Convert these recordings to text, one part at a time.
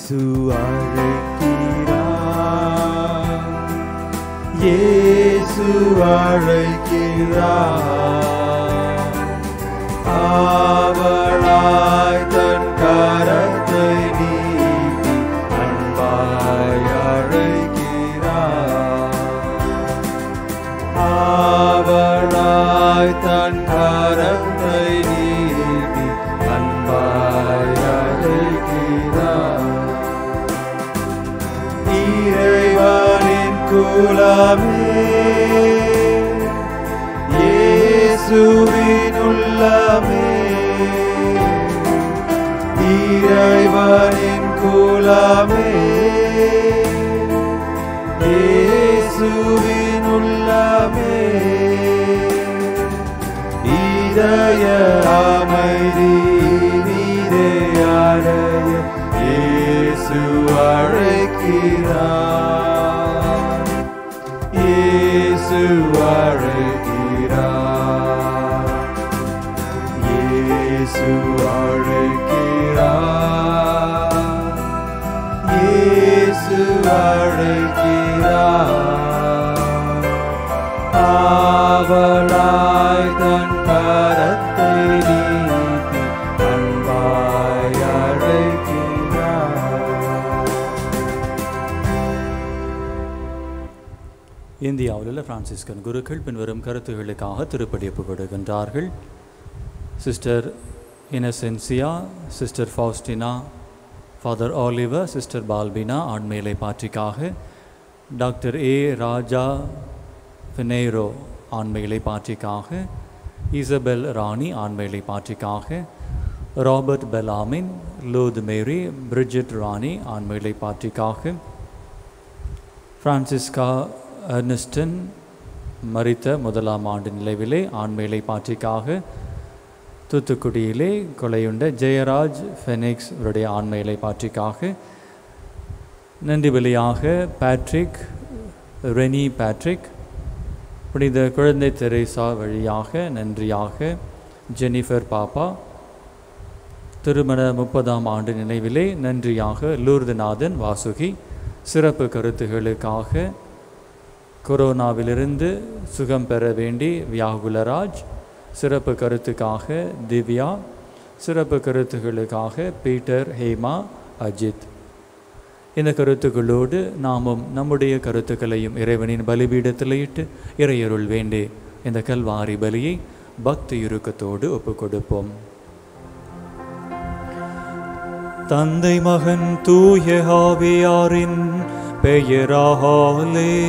இயேசு அழைக்கிறார் இயேசு அழைக்கிறார் அவளாய் தன் கரத்தை நீட்டி அன்பாய் அழைக்கிறார் அவளாய் தன் கரத்தை நீட்டி அன்பாய் அழைக்கிறார் இறைவனின் குலமே இயேசுவின் உள்ளமே இறைவனின் குலமே இயேசுவின் உள்ளமே இதய அமைதி நீரே அடைய இயேசு அழைக்கிறார் இயேசு அழைக்கிறார் இயேசு அழைக்கிறார் இயேசு அழைக்கிறார் ஆவலாய் தன் கரத்தை நீட்டி அன்பாய் அழைக்கிறார் இந்தியாவில் உள்ள பிரான்சிஸ்கன் குருக்கள் பின்வரும் கருத்துகளுக்காக திருப்படி ஒப்புக் கொடுக்கின்றார்கள் sister Innocentia sister Faustina father Oliver sister Balbina ஆண்மையிலை பாற்றிக்காக டாக்டர் ஏ ராஜா ஃபினேரோ ஆண்மையிலை பாற்றிக்காக இசபெல் ராணி ஆண்மையிலை பாற்றிக்காக ராபர்ட் பெலாமின் லூத் மேரி பிரிஜிட் ராணி ஆண்மையிலை பாற்றிக்காக பிரான்சிஸ்கா அர்னஸ்டன் மரித்த முதலாம் ஆண்டு நிலைவிலே ஆண்மையிலை பாற்றிக்காக தூத்துக்குடியிலே கொலையுண்ட ஜெயராஜ் ஃபெனிக்ஸ் இவருடைய ஆண்மையிலை பாற்றிக்காக நன்றி பலியாக பேட்ரிக் ரெனி பேட்ரிக் புனித குழந்தை தெரேசா வழியாக நன்றியாக ஜெனிஃபர் பாப்பா திருமண முப்பதாம் ஆண்டு நினைவிலே நன்றியாக லூர்துநாதன் வாசுகி சிறப்பு கருத்துகளுக்காக கொரோனாவிலிருந்து சுகம் பெற வேண்டி வியாகுலராஜ் சிறப்பு கருத்துக்காக திவ்யா சிறப்பு கருத்துகளுக்காக பீட்டர் ஹேமா அஜித் இந்த கருத்துக்களோடு நாமும் நம்முடைய கருத்துக்களையும் இறைவனின் பலிபீடத்தில் இட்டு இறையருள் வேண்டி இந்த கல்வாரி பலியை பக்தி இறுக்கத்தோடு ஒப்புக் கொடுப்போம் தந்தை மகன் தூய ஆவியாரின் பெயராலே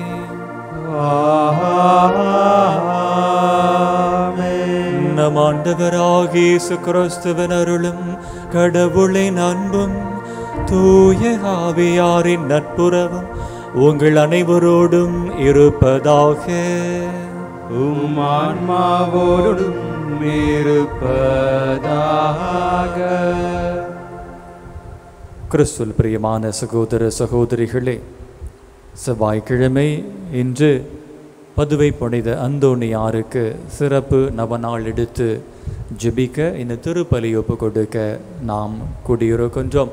நம் ஆண்டவராகிய இயேசு கிறிஸ்துவின் அருளும் கடவுளின் அன்பும் தூய ஆவியாரின் நட்புறவும் உங்கள் அனைவரோடும் இருப்பதாக உம் ஆன்மாவோடும் இருப்பதாக கிறிஸ்துவில் பிரியமான சகோதர சகோதரிகளே செவ்வாய்க்கிழமை இன்று பதுவை புனித அந்தோணியாருக்கு சிறப்பு நவநாள் எடுத்து ஜெபிக்க இந்த திருப்பலி ஒப்பு கொடுக்க நாம் கூடியிருக்கின்றோம்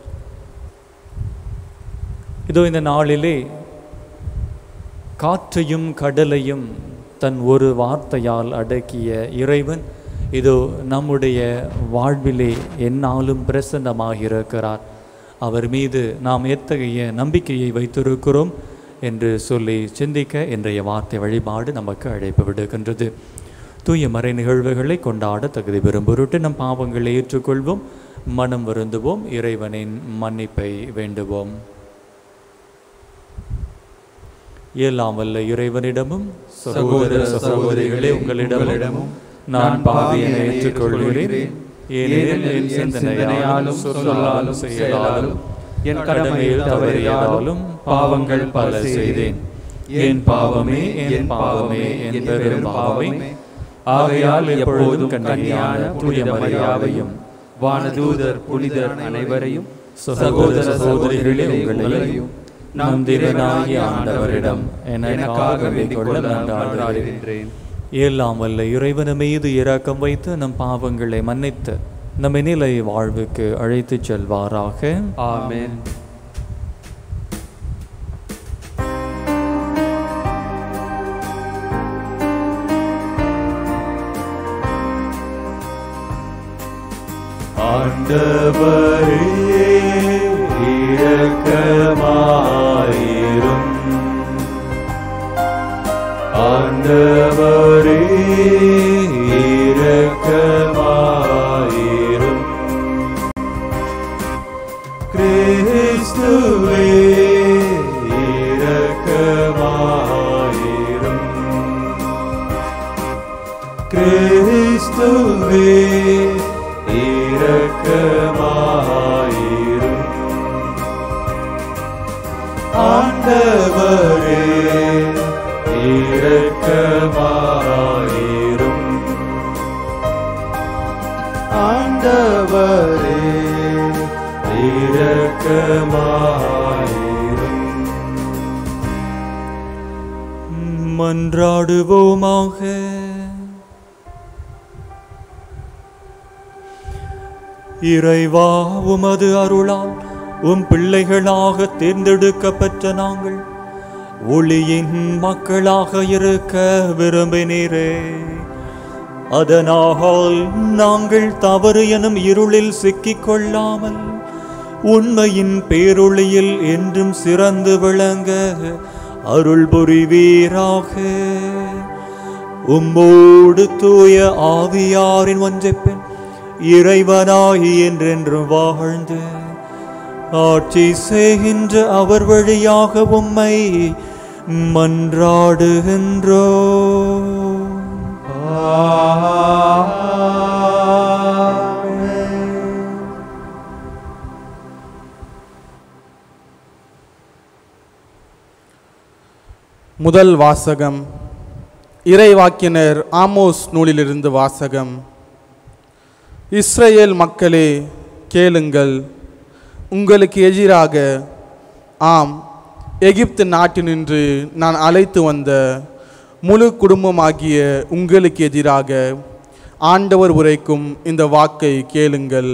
இதோ இந்த நாளிலே காற்றையும் கடலையும் தன் ஒரு வார்த்தையால் அடக்கிய இறைவன் இதோ நம்முடைய வாழ்விலே எந்நாளும் பிரசன்னமாக இருக்கிறார் அவர் மீது நாம் எத்தகைய நம்பிக்கையை வைத்திருக்கிறோம் என்று சொல்லி சிந்திக்க இன்றைய வார்த்தை வழிபாடு நமக்கு அழைப்பு விடுகின்றது தூய மறை நிகழ்வுகளை கொண்டாட தகுதி பெறும் பொருட்டு நம் பாவங்களை ஏற்றுக்கொள்வோம் மனம் வருந்துவோம் இறைவனின் மன்னிப்பை வேண்டுவோம் எல்லாம் வல்ல இறைவனிடமும் சகோதர சகோதரிகளே உங்களிடமும் நான் பாவியனை ஏற்றுக்கொள்கிறேன் ஏனெனில் என் சிந்தனையாலும் சொல்லாலும் செயலாலும் என் கடமையில் தவறியதாலும் பாவங்கள் பல செய்தேன் என் பாவமே என் பாவமே என் பெரும் பாவமே ஆகையால் எப்பொழுதும் கண்ணியான தூய மரியாதையும் வானதூதர் புனிதர் அனைவரையும் சகோதர சகோதரிகளே உங்களையும் நம் திறனாகிய ஆண்டவரிடம் எனக்காக வேண்டிக் கொள்ள நன்றாடுகிறேன் எல்லாம் வல்ல இறைவன மீது இரக்கம் வைத்து நம் பாவங்களை மன்னித்து நம்மை நிலை வாழ்வுக்கு அழைத்துச் செல்வாராக ஆமென் ஆண்டவரே இரக்கமாயிரும் ஆண்டவரே இரக்கமாயிரும் கிறிஸ்துவே இரக்கமாயிரும் கிறிஸ்துவே இரக்கமாயிரும் ஆண்டவரே இரக்கமாயிரும் ஆண்டவரே இரக்கமாயிரும் மன்றாடுவோமாக இறைவா உமது அருளால் உம் பிள்ளைகளாக தேர்ந்தெடுக்கப்பட்ட நாங்கள் ஒளியின் மக்களாக இருக்க விரும்பினீரே அதனால் நாங்கள் தவறு எனும் இருளில் சிக்கிக் கொள்ளாமல் உண்மையின் பேரொளியில் என்றும் சிறந்து விளங்க அருள் புரிவீராக உம்மோடு தூய ஆவியாரின் ஒன்றைப்பெண் இறைவனாகி என்றென்றும் வாழ்ந்து ஆட்சி செய்கின்ற அவர் வழியாக உம்மை மன்றாடுகின்றோ முதல் வாசகம் இறைவாக்கினர் ஆமோஸ் நூலிலிருந்து வாசகம் இஸ்ரவேல் மக்களே கேளுங்கள் உங்களுக்கு எதிராக ஆம் எகிப்து நாட்டினின்று நான் அழைத்து வந்த முழு குடும்பமாகிய உங்களுக்கு எதிராக ஆண்டவர் உரைக்கும் இந்த வாக்கை கேளுங்கள்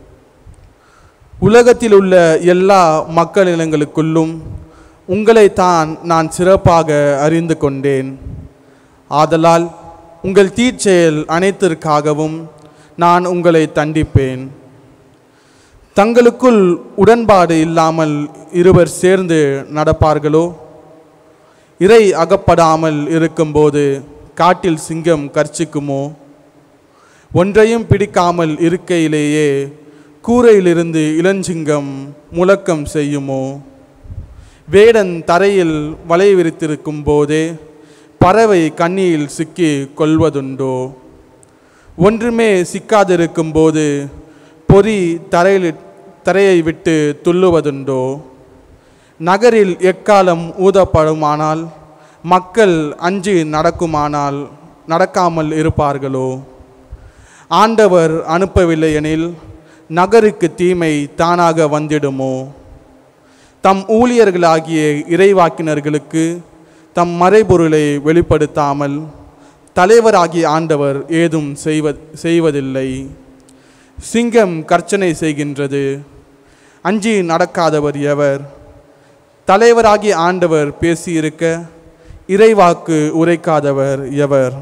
உலகத்தில் உள்ள எல்லா மக்கள் இனங்களுக்குள்ளும் உங்களைத்தான் நான் சிறப்பாக அறிந்து கொண்டேன் ஆதலால் உங்கள் தீச்செயல் அனைத்திற்காகவும் நான் உங்களை தண்டிப்பேன் தங்களுக்குள் உடன்பாடு இல்லாமல் இருவர் சேர்ந்து நடப்பார்களோ இறை அகப்படாமல் இருக்கும்போது காட்டில் சிங்கம் கர்ச்சிக்குமோ ஒன்றையும் பிடிக்காமல் இருக்கையிலேயே கூரையிலிருந்து இளஞ்சிங்கம் முழக்கம் செய்யுமோ வேடன் தரையில் வலை விரித்திருக்கும் போதே பறவை கண்ணியில் சிக்கி கொள்வதுண்டோ ஒன்றுமே சிக்காதிருக்கும் போது பொறி தரையில் தரையை விட்டு துள்ளுவதுண்டோ நகரில் எக்காலம் ஊதப்படுமானால் மக்கள் அஞ்சி நடக்குமானால் நடக்காமல் இருப்பார்களோ ஆண்டவர் அனுப்பவில்லை எனில் நகருக்கு தீமை தானாக வந்திடுமோ தம் ஊழியர்களாகிய இறைவாக்கினர்களுக்கு தம் மறைபொருளை வெளிப்படுத்தாமல் தலைவராகிய ஆண்டவர் ஏதும் செய்வ செய்வதில்லை சிங்கம் கர்ச்சனை செய்கின்றது அஞ்சி நடக்காதவர் எவர் தலைவராகிய ஆண்டவர் பேசியிருக்க இறைவாக்கு உரைக்காதவர் எவர்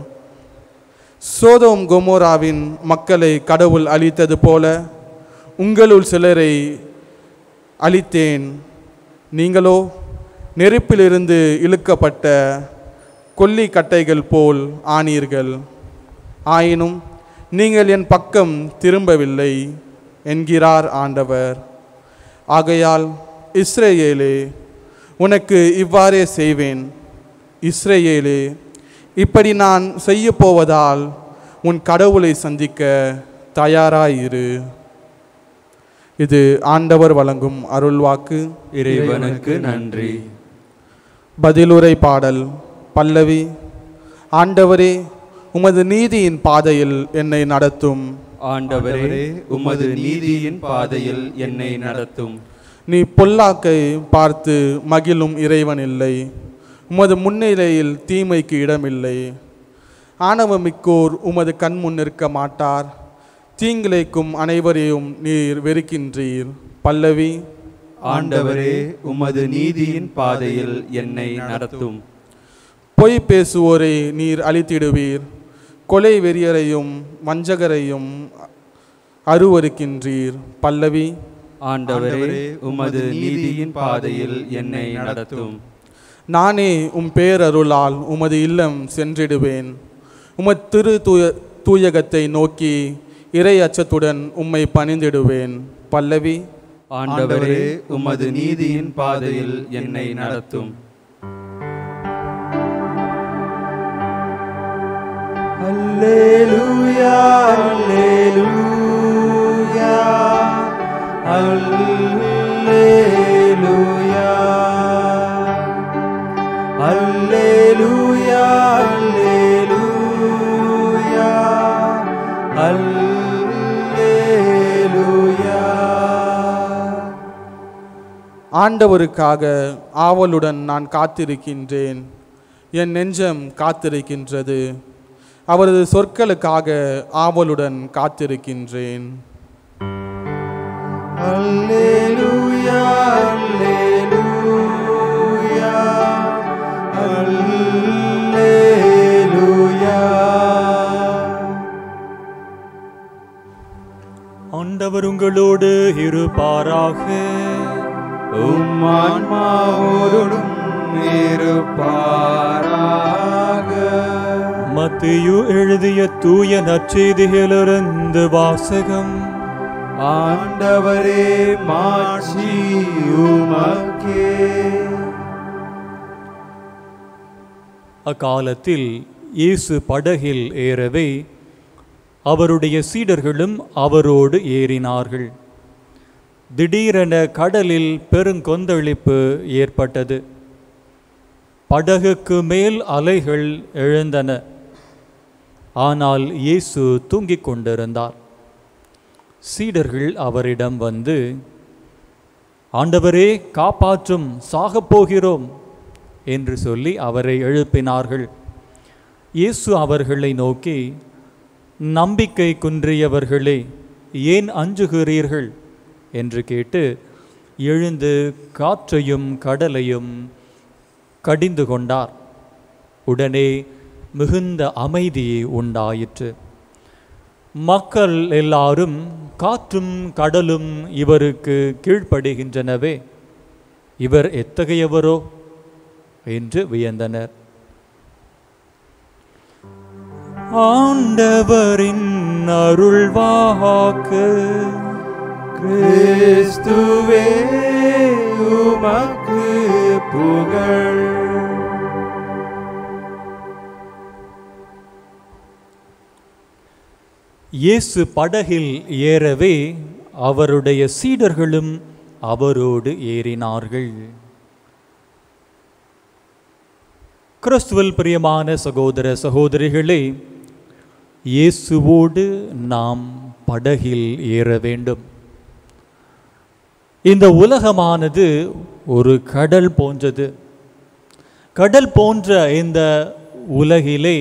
சோதோம் கொமோராவின் மக்களை கடவுள் அழித்தது போல உங்களுள் சிலரை அழித்தேன் நீங்களோ நெருப்பிலிருந்து இழுக்கப்பட்ட கொல்லி கட்டைகள் போல் ஆனீர்கள் ஆயினும் நீங்கள் என் பக்கம் திரும்பவில்லை என்கிறார் ஆண்டவர் ஆகையால் இஸ்ரேலே உனக்கு இவ்வாறே செய்வேன் இஸ்ரேலே இப்படி நான் செய்யப் போவதால் உன் கடவுளை சந்திக்க தயாராயிரு இது ஆண்டவர் வழங்கும் அருள்வாக்கு இறைவனுக்கு நன்றி பதிலுரை பாடல் பல்லவி ஆண்டவரே உமது நீதியின் பாதையில் என்னை நடத்தும் ஆண்டவரே உமது நீதியின் பாதையில் என்னை நடத்தும் நீ பொல்லாக்கை பார்த்து மகிழும் இறைவன் இல்லை உமது முன்னிலையில் தீமைக்கு இடமில்லை ஆணவமிக்கோர் உமது கண் முன் நிற்க மாட்டார் தீங்கிழைக்கும் அனைவரையும் நீர் வெறுக்கின்றீர் பல்லவி ஆண்டவரே உமது நீதியின் பாதையில் என்னை நடத்தும் பொய் பேசுவோரை நீர் அழித்திடுவீர் கொலை வெறியரையும் வஞ்சகரையும் அருவருக்கின்றீர் பல்லவி ஆண்டவரே உமது நீதியின் பாதையில் என்னை நடத்தும் நானே உம் பேரருளால் உமது இல்லம் சென்றிடுவேன் உமது திரு தூய தூயகத்தை நோக்கி இறை அச்சத்துடன் உம்மை பணிந்திடுவேன் பல்லவி ஆண்டவரே உமது நீதியின் பாதையில் என்னை நடத்தும் அல்லேலூயா அல்லேலூயா அல்லேலூயா அல்லேலூயா அல்லேலூயா அல்லேலூயா ஆண்டவருக்காக ஆவலுடன் நான் காத்திருக்கின்றேன் என் நெஞ்சம் காத்திருக்கின்றது அவரது சொற்களுக்காக ஆவலுடன் காத்திருக்கின்றேன் அல்லேலூயா அல்லேலூயா அல்லேலூயா ஆண்டவர் உங்களோடு இருப்பாராக உம் ஆன்மாவோடும் இருப்பாராக மத்தியு எழுதிய தூய நற்செய்தியிலிருந்து வாசகம் ஆண்டவரே மாட்சி உமக்கே அக்காலத்தில் இயேசு படகில் ஏறவே அவருடைய சீடர்களும் அவரோடு ஏறினார்கள் திடீரென கடலில் பெருங்கொந்தளிப்பு ஏற்பட்டது படகுக்கு மேல் அலைகள் எழுந்தன ஆனால் இயேசு தூங்கிக் கொண்டிருந்தார் சீடர்கள் அவரிடம் வந்து ஆண்டவரே காப்பாற்றும் சாகப் போகிறோம் என்று சொல்லி அவரை எழுப்பினார்கள் இயேசு அவர்களை நோக்கி நம்பிக்கை குன்றியவர்களே ஏன் அஞ்சுகிறீர்கள் என்று கேட்டு எழுந்து காற்றையும் கடலையும் கடிந்து கொண்டார் உடனே மிகுந்த அமைதி உண்டாயிற்று மக்கள் எல்லாரும் காற்றும் கடலும் இவருக்கு கீழ்ப்படுகின்றனவே இவர் எத்தகையவரோ என்று வியந்தனர் ஆண்டவரின் அருள்வாக்கு கிறிஸ்துவே உமக்கு புகழ் இயேசு படகில் ஏறவே அவருடைய சீடர்களும் அவரோடு ஏறினார்கள் கிறிஸ்துவில் பிரியமான சகோதர சகோதரிகளே இயேசுவோடு நாம் படகில் ஏற வேண்டும் இந்த உலகமானது ஒரு கடல் போன்றது கடல் போன்ற இந்த உலகிலே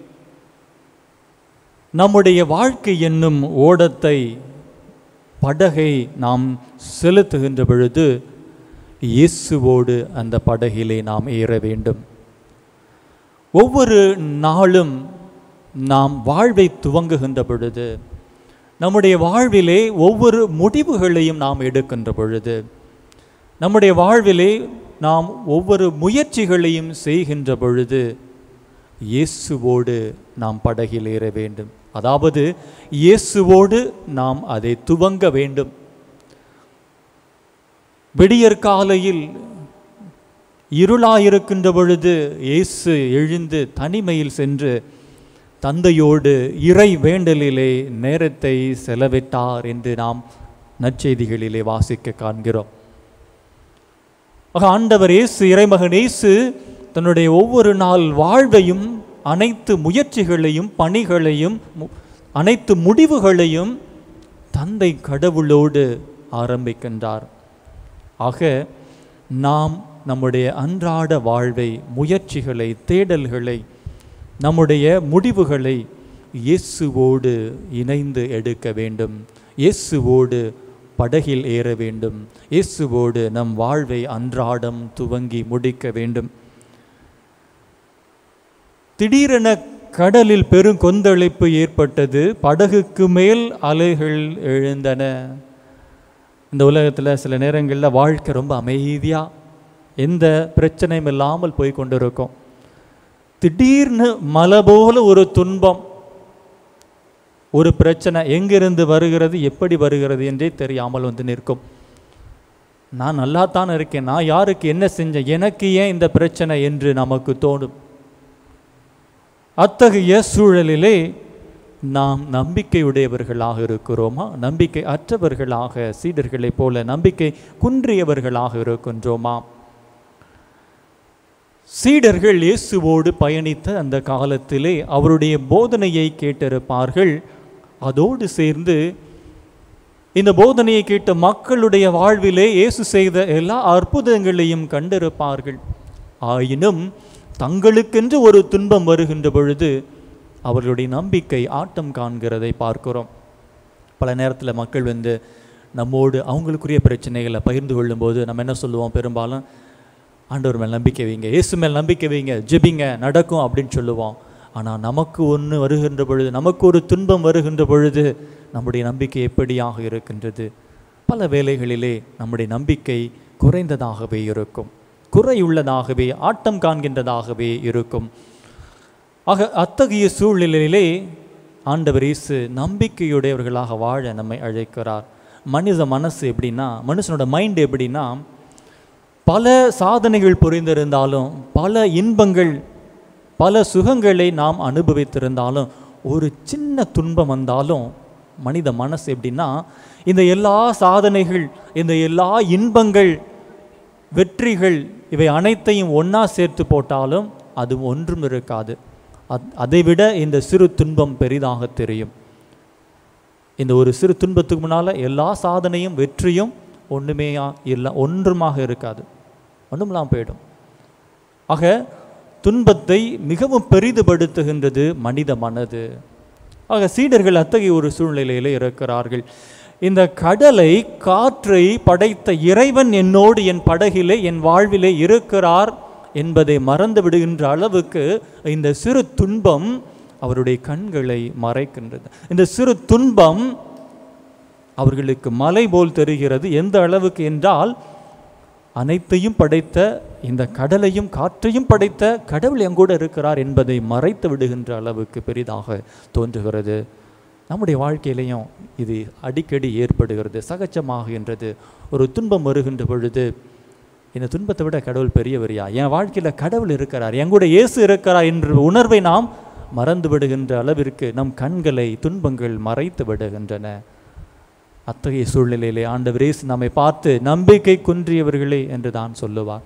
நம்முடைய வாழ்க்கை என்னும் ஓடத்தை படகை நாம் செலுத்துகின்ற பொழுது இயேசுவோடு அந்த படகிலே நாம் ஏற வேண்டும் ஒவ்வொரு நாளும் நாம் வாழ்வை துவங்குகின்ற பொழுது நம்முடைய வாழ்விலே ஒவ்வொரு முடிவுகளையும் நாம் எடுக்கின்ற பொழுது நம்முடைய வாழ்விலே நாம் ஒவ்வொரு முயற்சிகளையும் செய்கின்ற பொழுது இயேசுவோடு நாம் படகில் ஏற வேண்டும் அதாவது இயேசுவோடு நாம் அதை துவங்க வேண்டும் விடியற்காலையில் இருளாயிருக்கின்ற பொழுது இயேசு எழுந்து தனிமையில் சென்று தந்தையோடு இறை வேண்டலிலே நேரத்தை செலவிட்டார் என்று நாம் நற்செய்திகளிலே வாசிக்க காண்கிறோம் ஆக ஆண்டவர் இயேசு இறைமகன் இயேசு தன்னுடைய ஒவ்வொரு நாள் வாழ்வையும் அனைத்து முயற்சிகளையும் பணிகளையும் மு- அனைத்து முடிவுகளையும் தந்தை கடவுளோடு ஆரம்பிக்கின்றார் ஆக நாம் நம்முடைய அன்றாட வாழ்வை முயற்சிகளை தேடல்களை நம்முடைய முடிவுகளை இயேசுவோடு இணைந்து எடுக்க வேண்டும் இயேசுவோடு படகில் ஏற வேண்டும் இயேசுவோடு நம் வாழ்வை அன்றாடம் துவங்கி முடிக்க வேண்டும் திடீரென கடலில் பெரும் கொந்தளிப்பு ஏற்பட்டது படகுக்கு மேல் அலைகள் எழுந்தன இந்த உலகத்தில் சில நேரங்களில் வாழ்க்கை ரொம்ப அமைதியாக எந்த பிரச்சனையும் இல்லாமல் போய் கொண்டிருக்கும் திடீர்னு மலை போல ஒரு துன்பம் ஒரு பிரச்சனை எங்கிருந்து வருகிறது எப்படி வருகிறது என்றே தெரியாமல் வந்து நிற்கும் நான் நல்லா தான் இருக்கேன் நான் யாருக்கு என்ன செஞ்சேன் எனக்கு ஏன் இந்த பிரச்சனை என்று நமக்கு தோணும் அத்தகைய சூழலிலே நாம் நம்பிக்கையுடையவர்களாக இருக்கிறோமா நம்பிக்கை அற்றவர்களாக சீடர்களைப் போல நம்பிக்கை குன்றியவர்களாக இருக்கின்றோமா சீடர்கள் இயேசுவோடு பயணித்த அந்த காலத்திலே அவருடைய போதனையை கேட்டிருப்பார்கள் அதோடு சேர்ந்து இந்த போதனையை கேட்ட மக்களுடைய வாழ்விலே இயேசு செய்த எல்லா அற்புதங்களையும் கண்டிருப்பார்கள் ஆயினும் தங்களுக்கென்று ஒரு துன்பம் வருகின்ற பொழுது அவர்களுடைய நம்பிக்கை ஆட்டம் காண்கிறதை பார்க்கிறோம் பல நேரத்தில் மக்கள் வந்து நம்மோடு அவங்களுக்குரிய பிரச்சனைகளை பகிர்ந்து கொள்ளும்போது நம்ம என்ன சொல்லுவோம் பெரும்பாலும் ஆண்டவர் மேல் நம்பிக்கை வைங்க இயேசு மேல் நம்பிக்கை வைங்க ஜெபிங்க நடக்கும் அப்படின்னு சொல்லுவோம் ஆனால் நமக்கு ஒன்று வருகின்ற பொழுது நமக்கு ஒரு துன்பம் வருகின்ற பொழுது நம்முடைய நம்பிக்கை எப்படியாக இருக்கின்றது பல வேளைகளிலே நம்முடைய நம்பிக்கை குறைந்ததாகவே இருக்கும் குறையுள்ளதாகவே ஆட்டம் காண்கின்றதாகவே இருக்கும் ஆக அத்தகைய சூழ்நிலையிலே ஆண்டவர் இயேசு நம்பிக்கையுடையவர்களாக வாழ நம்மை அழைக்கிறார் மனித மனசு எப்படின்னா மனுஷனோட மைண்ட் எப்படின்னா பல சாதனைகள் புரிந்திருந்தாலும் பல இன்பங்கள் பல சுகங்களை நாம் அனுபவித்திருந்தாலும் ஒரு சின்ன துன்பம் வந்தாலும் மனித மனசு எப்படின்னா இந்த எல்லா சாதனைகள் இந்த எல்லா இன்பங்கள் வெற்றிகள் இவை அனைத்தையும் ஒன்றா சேர்த்து போட்டாலும் அது ஒன்றும் இருக்காது அத் அதைவிட இந்த சிறு துன்பம் பெரிதாக தெரியும் இந்த ஒரு சிறு துன்பத்துக்கு முன்னால் எல்லா சாதனையும் வெற்றியும் ஒன்றுமே இல்லை ஒன்றுமாக இருக்காது ஒன்றுமெல்லாம் போயிடும் ஆக துன்பத்தை மிகவும் பெரிதுபடுத்துகின்றது மனித மனது ஆக சீடர்கள் அத்தகைய ஒரு சூழ்நிலையிலே இருக்கிறார்கள் இந்த கடலை காற்றை படைத்த இறைவன் என்னோடு என் படகிலே என் வாழ்விலே இருக்கிறார் என்பதை மறந்து விடுகின்ற அளவுக்கு இந்த சிறு துன்பம் அவருடைய கண்களை மறைக்கின்றது இந்த சிறு துன்பம் அவர்களுக்கு மலை போல் தெரிகிறது எந்த அளவுக்கு என்றால் அனைத்தையும் படைத்த இந்த கடலையும் காற்றையும் படைத்த கடவுள் எங்கூட இருக்கிறார் என்பதை மறைத்து விடுகின்ற அளவுக்கு பெரிதாக தோன்றுகிறது நம்முடைய வாழ்க்கையிலையும் இது அடிக்கடி ஏற்படுகிறது சகஜமாகின்றது ஒரு துன்பம் வருகின்ற பொழுது இந்த துன்பத்தை விட கடவுள் பெரியவரியா என் வாழ்க்கையில் கடவுள் இருக்கிறார் என் கூட இயேசு இருக்கிறார் என்ற உணர்வை நாம் மறந்து விடுகின்ற அளவிற்கு நம் கண்களை துன்பங்கள் மறைத்து விடுகின்றன அத்தகைய சூழ்நிலையிலே ஆண்டவர் இயேசு நம்மை பார்த்து நம்பிக்கை குன்றியவர்களே என்று தான் சொல்லுவார்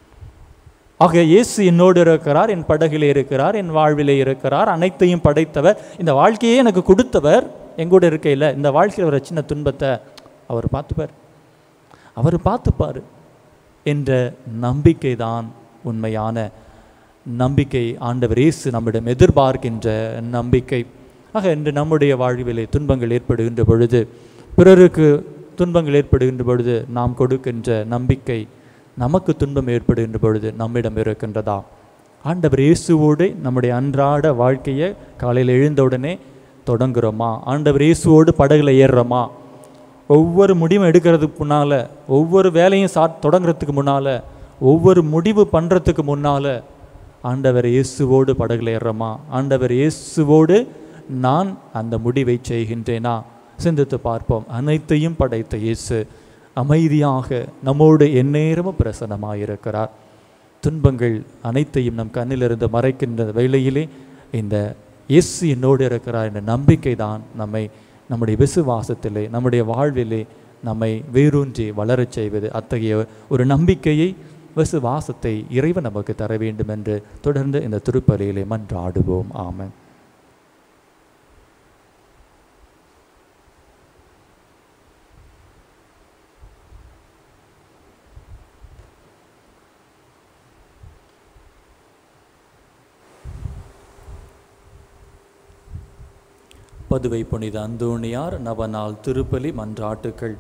ஆக இயேசு என்னோடு இருக்கிறார் என் படகிலே இருக்கிறார் என் வாழ்விலே இருக்கிறார் அனைத்தையும் படைத்தவர் இந்த வாழ்க்கையே எனக்கு கொடுத்தவர் எங்கூட இருக்கையில் இந்த வாழ்க்கையில் ஒரு சின்ன துன்பத்தை அவர் பார்த்துப்பார் அவர் பார்த்துப்பார் என்ற நம்பிக்கை தான் உண்மையான நம்பிக்கை ஆண்டவர் இயேசு நம்மிடம் எதிர்பார்க்கின்ற நம்பிக்கை ஆக இன்று நம்முடைய வாழ்விலே துன்பங்கள் ஏற்படுகின்ற பொழுது பிறருக்கு துன்பங்கள் ஏற்படுகின்ற பொழுது நாம் கொடுக்கின்ற நம்பிக்கை நமக்கு துன்பம் ஏற்படுகின்ற பொழுது நம்மிடம் இருக்கின்றதா ஆண்டவர் இயேசுவோடு நம்முடைய அன்றாட வாழ்க்கையை காலையில் எழுந்தவுடனே தொடங்குறோமா ஆண்டவர் இயேசுவோடு படகுல ஏறுறோமா ஒவ்வொரு முடிவும் எடுக்கிறதுக்கு முன்னால் ஒவ்வொரு வேலையும் சா தொடங்குறதுக்கு முன்னால் ஒவ்வொரு முடிவு பண்ணுறதுக்கு முன்னால் ஆண்டவர் இயேசுவோடு படகுல ஏறுறோமா ஆண்டவர் இயேசுவோடு நான் அந்த முடிவை செய்கின்றேனா சிந்தித்து பார்ப்போம் அனைத்தையும் படைத்த இயேசு அமைதியாக நம்மோடு எந்நேரமும் பிரசன்னமாயிருக்கிறார் துன்பங்கள் அனைத்தையும் நம் கண்ணிலிருந்து மறைக்கின்ற வேளையிலே இந்த இயேசு என்னோடு இருக்கிறார் என்ற நம்பிக்கை தான் நம்மை நம்முடைய விசுவாசத்திலே நம்முடைய வாழ்விலே நம்மை வேரூன்றி வளரச் செய்வது அத்தகைய ஒரு நம்பிக்கையை விசுவாசத்தை இறைவன் நமக்கு தர வேண்டும் என்று தொடர்ந்து இந்த திருப்பலியிலே மன்றாடுவோம் ஆமென் பதுவை புனித அந்தோணியார் நவநாள் திருப்பலி மன்றாட்டுக்கள்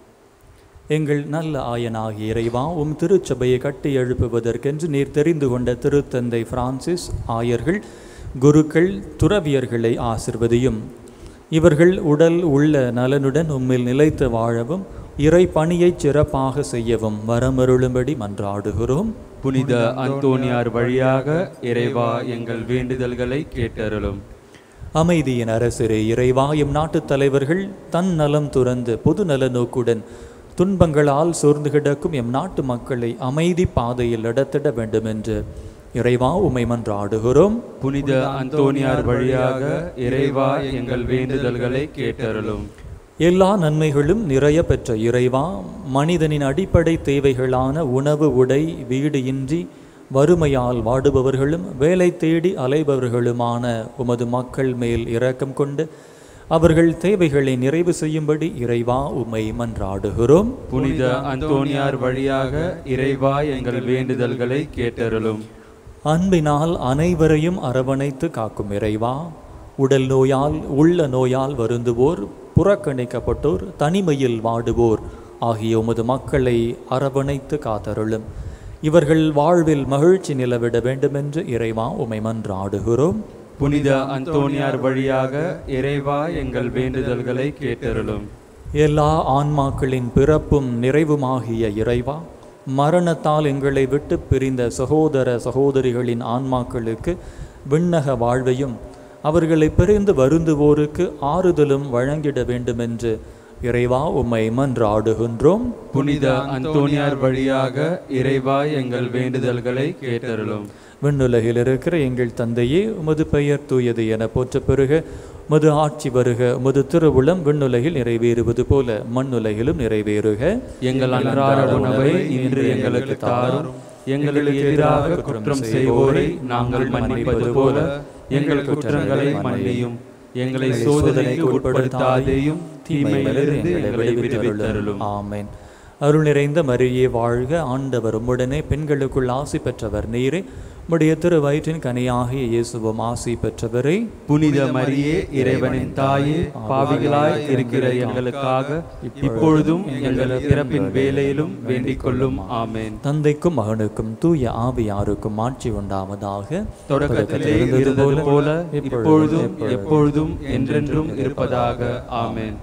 எங்கள் நல்ல ஆயனாகிய இறைவா உம் திருச்சபையை கட்டி எழுப்புவதற்கென்று நீர் தெரிந்து கொண்ட திருத்தந்தை பிரான்சிஸ் ஆயர்கள் குருக்கள் துறவியர்களை ஆசிர்வதியும் இவர்கள் உடல் உள்ள நலனுடன் உம்மில் நிலைத்து வாழவும் இறை பணியை சிறப்பாக செய்யவும் வரமருளும்படி மன்றாடுகிறோம் புனித அந்தோனியார் வழியாக இறைவா எங்கள் வேண்டுதல்களை கேட்டருளும் அமைதியின் அரசரே இறைவா எம் நாட்டுத் தலைவர்கள் தன் நலம் துறந்து பொது நல நோக்குடன் துன்பங்களால் சோர்ந்து கிடக்கும் எம் நாட்டு மக்களை அமைதி பாதையில் நடத்திட வேண்டும் என்று இறைவா உமை மன்றாடுகிறோம் புனித அந்தோனியார் வழியாக இறைவா எங்கள் வேண்டுதல்களை கேட்டருளும் எல்லா நன்மைகளும் நிறைய பெற்ற இறைவா மனிதனின் அடிப்படை தேவைகளான உணவு உடை வீடு இன்றி வறுமையால் வாடுபவர்களும் வேலை தேடி அலைபவர்களுமான உமது மக்கள் மேல் இரக்கம் கொண்டு அவர்கள் தேவைகளை நிறைவு செய்யும்படி இறைவா உம்மை மன்றாடுகிறோம் புனித அந்தோனியார் வழியாக இறைவா எங்கள் வேண்டுதல்களை கேட்டருளும் அன்பினால் அனைவரையும் அரவணைத்து காக்கும் இறைவா உடல் நோயால் உள்ள நோயால் வருந்துவோர் புறக்கணிக்கப்பட்டோர் தனிமையில் வாடுவோர் ஆகிய உமது மக்களை அரவணைத்து காத்தருளும் இவர்கள் வாழ்வில் மகிழ்ச்சி நிலவிட வேண்டுமென்று இறைவா உமை மன்றாடுகிறோம் புனித அந்தோனியார் வழியாக இறைவா எங்கள் வேண்டுதல்களை கேட்டருளும் எல்லா ஆன்மாக்களின் பிறப்பும் நிறைவுமாகிய இறைவா மரணத்தால் எங்களை விட்டு பிரிந்த சகோதர சகோதரிகளின் ஆன்மாக்களுக்கு விண்ணக வாழ்வையும் அவர்களை பிரிந்து வருந்துவோருக்கு ஆறுதலும் வழங்கிட வேண்டுமென்று இறைவா உம்மை மன்றாடுகின்றோம் புனித அந்தோனியார் வழியாக இறைவா எங்கள் வேண்டுதல்களை கேட்டருளும் விண்ணுலகில் இருக்கிற எங்கள் தந்தையே உமது பெயர் தூயது என போற்றப் பெறுக உமது ஆட்சி வருக உமது திருவுளம் விண்ணுலகில் நிறைவேறுவது போல மண்ணுலகிலும் நிறைவேறுக எங்கள் அன்றாட உணவை இன்று எங்களுக்கு தாரும் எங்களுக்கு எதிராக குற்றம் செய்வோரை நாங்கள் மன்னிப்பது போல எங்கள் குற்றங்களை மன்னியும் எங்களை சோதனைக்கு உட்படுத்தாதேயும் தீமையிலிருந்து எங்களை விடுவித்தருளும் ஆமென் அருள் நிறைந்த மரியே வாழ்க ஆண்டவர் உம்முடனே பெண்களுக்குள் ஆசி பெற்றவர் நீரே உம்முடைய திருவயிற்றின் கனியாகிய இயேசுவும் ஆசி பெற்றவரே புனித மரியே இறைவனின் தாயே பாவிகளாய் இருக்கிற எங்களுக்காக இப்பொழுதும் எங்கள் பிறப்பின் வேலையிலும் வேண்டிக் கொள்ளும் ஆமேன் தந்தைக்கும் மகனுக்கும் தூய ஆவியாருக்கும் ஆட்சி உண்டாவதாக தொடக்கத்திலே இருந்தது போல இப்பொழுதும் எப்பொழுதும் என்றென்றும் இருப்பதாக ஆமேன்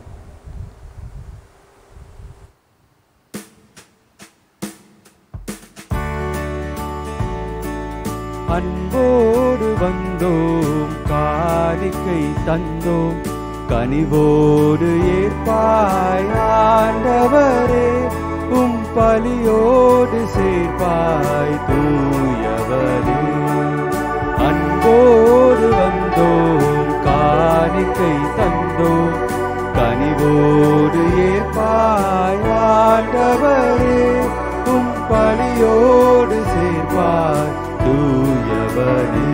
அன்போடு வந்தோம் காணிக்கை தந்தோம் கனிவோடு ஏற்பாய் ஆண்டவரே உம் பலியோடு சேர்ப்பாய் தூயவரே அன்போடு வந்தோம் காணிக்கை தந்தோம் கனிவோடு ஏற்பாய் ஆண்டவரே உம் பலியோடு சேர்ப்பாய் தூயவரே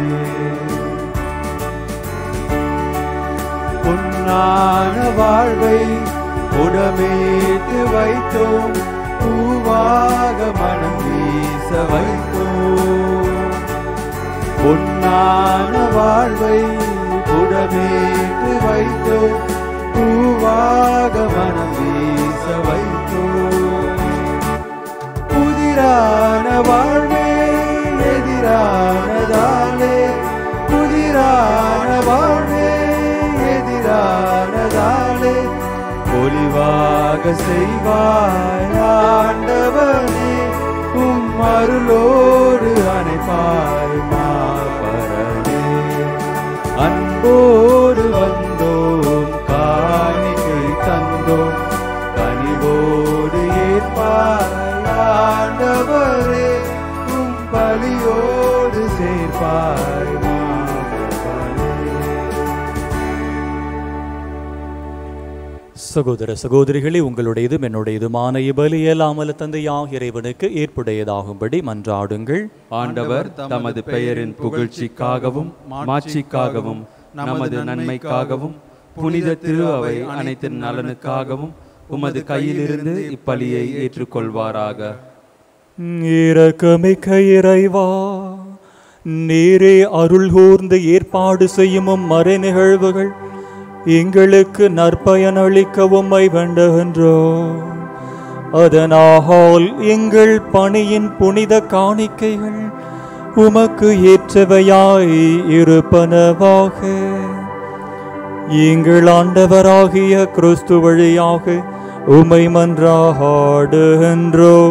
பொன்னான வாழ்வை உடமேத்து வைத்தோம் பூவாக மனம் வீச வைத்தோம் பொன்னான வாழ்வை உடமேத்து வைத்தோம் பூவாக மனம் வீச வைத்தோம் புதிரான வாழ்வே எதிரானதாலே புதிரான வாழ்வே எதிரானதாலே ஒளிவாக செய்வாய் ஆண்டவனே உம் அருளோடு அணைப்பாய் மாபரனே அன்போடு வந்தோம் காணிக்கை தந்தோம் கனிவோடு ஏற்பாய் ஆண்டவரே உம் பலியோடு சேர்ப்பாய் மாபரனே சகோதர சகோதரிகளே உங்களுடையதும் என்னுடையதுமான இபலி இயலாமல் தந்தையாக இறைவனுக்கு ஏற்புடையதாகும்படி மன்றாடுங்கள் ஆண்டவர் தமது பெயரின் புகழ்ச்சிக்காகவும் மாட்சிக்காகவும் நமது நன்மைக்காகவும் புனித திரு அவை அனைத்தின் நலனுக்காகவும் உமது கையிலிருந்து இப்பலியை ஏற்றுக்கொள்வாராக இரக்கமிக்க இறைவா நீரே அருள் கூர்ந்து ஏற்பாடு செய்யும் உம் மறை நிகழ்வுகள் எங்களுக்கு நற்பயன் அளிக்க உம்மை வேண்டுகின்றோம் அதனால் எங்கள் பணியின் புனித காணிக்கைகள் உமக்கு ஏற்றவையாய் இருப்பனவாக எங்கள் ஆண்டவராகிய கிறிஸ்து வழியாக உமை மன்றாடுகின்றோ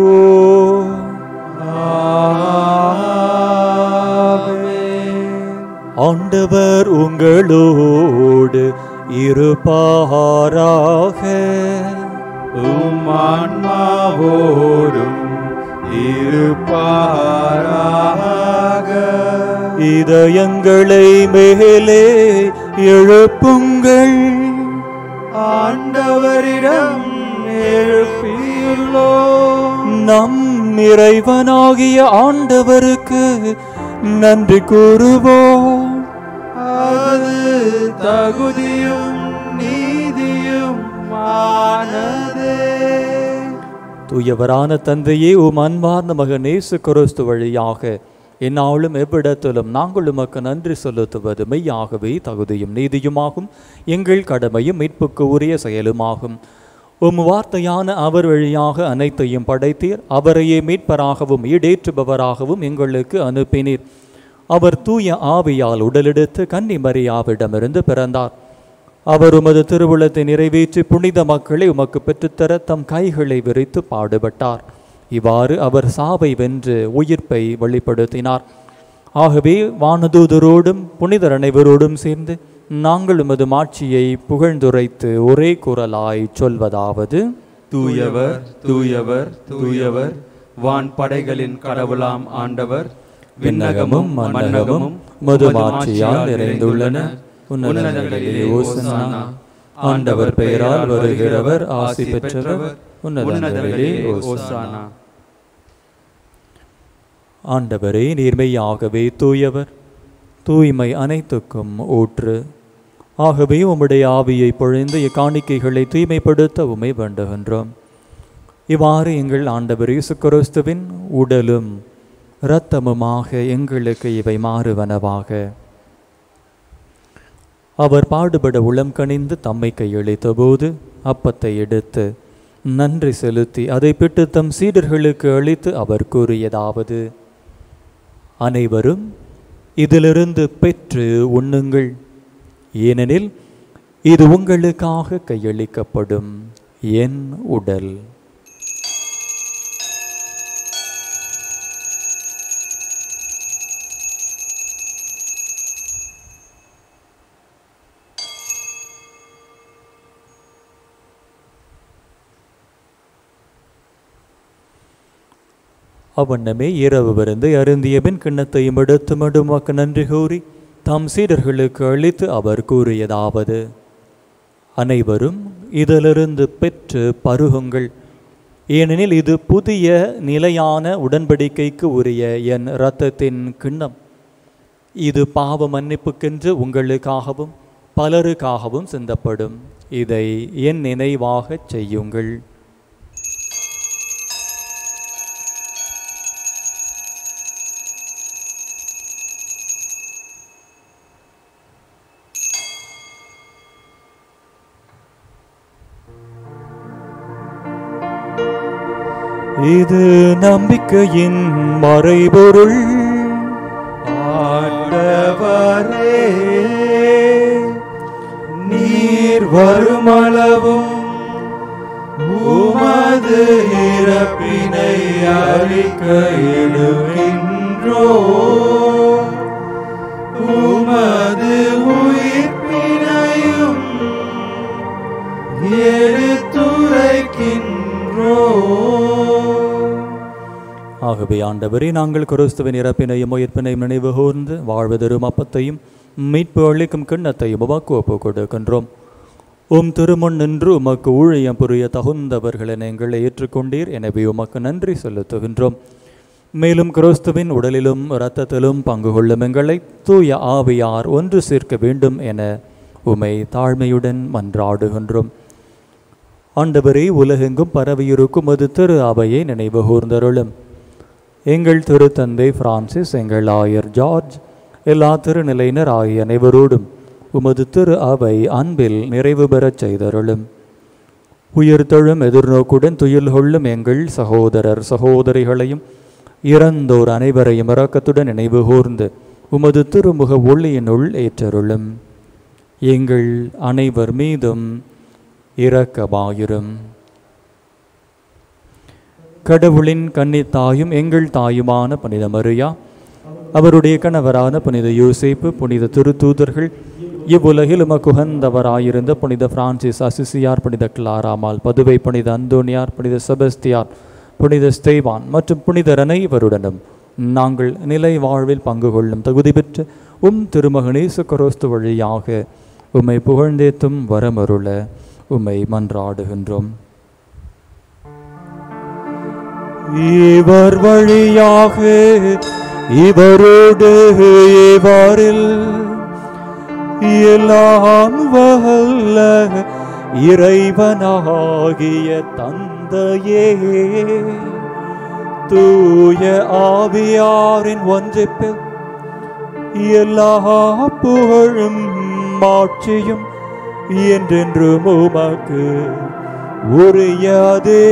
ஆண்டவர் உங்களோடு இருப்பாராக உம் ஆன்மாவோடும் இருப்பாராக இதயங்களை மேலே எழுப்புங்கள் ஆண்டவரிடம் எழுப்பியுள்ளோ நம் இறைவனாகிய ஆண்டவருக்கு நன்றி கூறுவோம் அது தகுதியும் நீதியும் ஆனதே தூயவரான தந்தையே உம் அன்பார்ந்த மகன் இயேசு கிறிஸ்து வழியாக எந்நாளும் எவ்விடத்திலும் நாங்கள் உமக்கு நன்றி செலுத்துவது மெய்யாகவே தகுதியும் நீதியுமாகும் எங்கள் கடமையும் மீட்புக்கு உரிய செயலுமாகும் உம் வார்த்தையான அவர் வழியாக அனைத்தையும் படைத்தீர் அவரையே மீட்பராகவும் ஈடேற்றுபவராகவும் எங்களுக்கு அனுப்பினீர் அவர் தூய ஆவியால் உடலெடுத்து கன்னி மரியாவிடமிருந்து பிறந்தார் அவர் உமது திருவுளத்தை நிறைவேற்றி புனித மக்களை உமக்கு பெற்றுத்தர தம் கைகளை விரித்து பாடுபட்டார் இவ்வாறு அவர் சாவை வென்று உயிர்ப்பை வெளிப்படுத்தினார் ஆகவே வானதூதரோடும் புனிதர் அனைவரோடும் சேர்ந்து நாங்கள் உமது மாட்சியை புகழ்ந்துரைத்து ஒரே குரலாய் சொல்வதாவது தூயவர் தூயவர் தூயவர் வான் படைகளின் கடவுளாம் ஆண்டவர் விண்ணகமும் மன்னகமும் மது மாட்சியால் நிறைந்துள்ளன உன்னதங்களிலே ஓசன்னா ஆண்டவர் பெயரால் வருகிறவர் ஆசி பெற்றவர் உன்னதங்களிலே ஓசானா ஆண்டவரே நீர்மையாகவே தூயவர் தூய்மை அனைத்துக்கும் ஊற்று ஆகவே உம்முடைய ஆவியை பொழிந்து இக்காணிக்கைகளை தூய்மைப்படுத்த உமை வேண்டுகின்றோம் இவ்வாறு எங்கள் ஆண்டவர் இயேசு கிறிஸ்துவின் உடலும் இரத்தமுமாக எங்களுக்கு இவை மாறுவனவாக அவர் பாடுபட உளம் கனிந்து தம்மை கையளித்த போது அப்பத்தை எடுத்து நன்றி செலுத்தி அதை பிட்டு தம் சீடர்களுக்கு அளித்து அவர் கூறியதாவது அனைவரும் இதிலிருந்து பெற்று உண்ணுங்கள் ஏனெனில் இது உங்களுக்காக கையளிக்கப்படும் என் உடல் அவ்வண்ணமே இரவு விருந்து அருந்திய பின் கிண்ணத்தையும் எடுத்து மடுமாக்கு நன்றி கூறி தாம் சீடர்களுக்கு அளித்து அவர் கூறியதாவது அனைவரும் இதிலிருந்து பெற்று பருகுங்கள் ஏனெனில் இது புதிய நிலையான உடன்படிக்கைக்கு உரிய என் இரத்தத்தின் கிண்ணம் இது பாவ மன்னிப்புக்கென்று உங்களுக்காகவும் பலருக்காகவும் சிந்தப்படும் இதை என் நினைவாகச் செய்யுங்கள் இது நம்பிக்கையின் மறைபொருள் ஆண்டவரே நீர் வருமளவும் உமது இறப்பினை அறிக்கையிடுகின்றோ உமது உயிர்ப்பினையும் எடுத்துரைக்கின்றோ ஆகவே ஆண்டவரே நாங்கள் கிறிஸ்துவின் இறப்பினையும் உயிர்ப்பினையும் நினைவு கூர்ந்து வாழ்வதரும் அப்பத்தையும் மீட்பு அளிக்கும் கிண்ணத்தையும் உமக்கு ஒப்புக் கொடுக்கின்றோம் உம் திருமுன் நின்று உமக்கு ஊழியம் புரிய தகுந்தவர்களை நீங்கள் ஏற்றுக்கொண்டீர் எனவே உமக்கு நன்றி செலுத்துகின்றோம் மேலும் கிறிஸ்துவின் உடலிலும் இரத்தத்திலும் பங்கு கொள்ளும் எங்களை தூய ஆவியார் ஒன்று சேர்க்க வேண்டும் என உமை தாழ்மையுடன் மன்றாடுகின்றோம் ஆண்டவரே உலகெங்கும் பரவியிருக்கும் அது திரு அவையை நினைவு கூர்ந்தருளும் எங்கள் திருத்தந்தை பிரான்சிஸ் எங்கள் ஆயர் ஜார்ஜ் எல்லா திருநிலையினர் ஆகிய அனைவரோடும் உமது திரு அவை அன்பில் நிறைவு பெறச் செய்தருளும் உயிர்த்தெழும் எதிர்நோக்குடன் துயில் கொள்ளும் எங்கள் சகோதரர் சகோதரிகளையும் இறந்தோர் அனைவரையும் இரக்கத்துடன் நினைவு கூர்ந்து உமது திருமுக ஒளியினுள் ஏற்றருளும் எங்கள் அனைவர் மீதும் இரக்கமாயிரும் கடவுளின் கன்னித்தாயும் எங்கள் தாயுமான புனித மரியா அவருடைய கணவரான புனித யோசேப்பு புனித திருத்தூதர்கள் இவ்வுலகில் உமக்குகந்தவராயிருந்த புனித பிரான்சிஸ் அசிசியார் புனித கிளாராமால் பதுவை புனித அந்தோனியார் புனித செபஸ்தியார் புனித ஸ்தேவான் மற்றும் புனிதர் அனைவருடனும் நாங்கள் நிலை வாழ்வில் பங்கு கொள்ளும் தகுதி பெற்று உம் திருமகனேசு கரோஸ்து வழியாக உம்மை புகழ்ந்தேத்தும் வரமருள உம்மை மன்றாடுகின்றோம் இவர் வழியாக இவரோடு இவரில் எல்லாம் வல்ல இறைவனாகிய தந்தையே தூய ஆவியாரின் ஒன்றிப்பில் எல்லா புகழும் மாட்சியும் என்றென்றும் உமக்கு உரியதே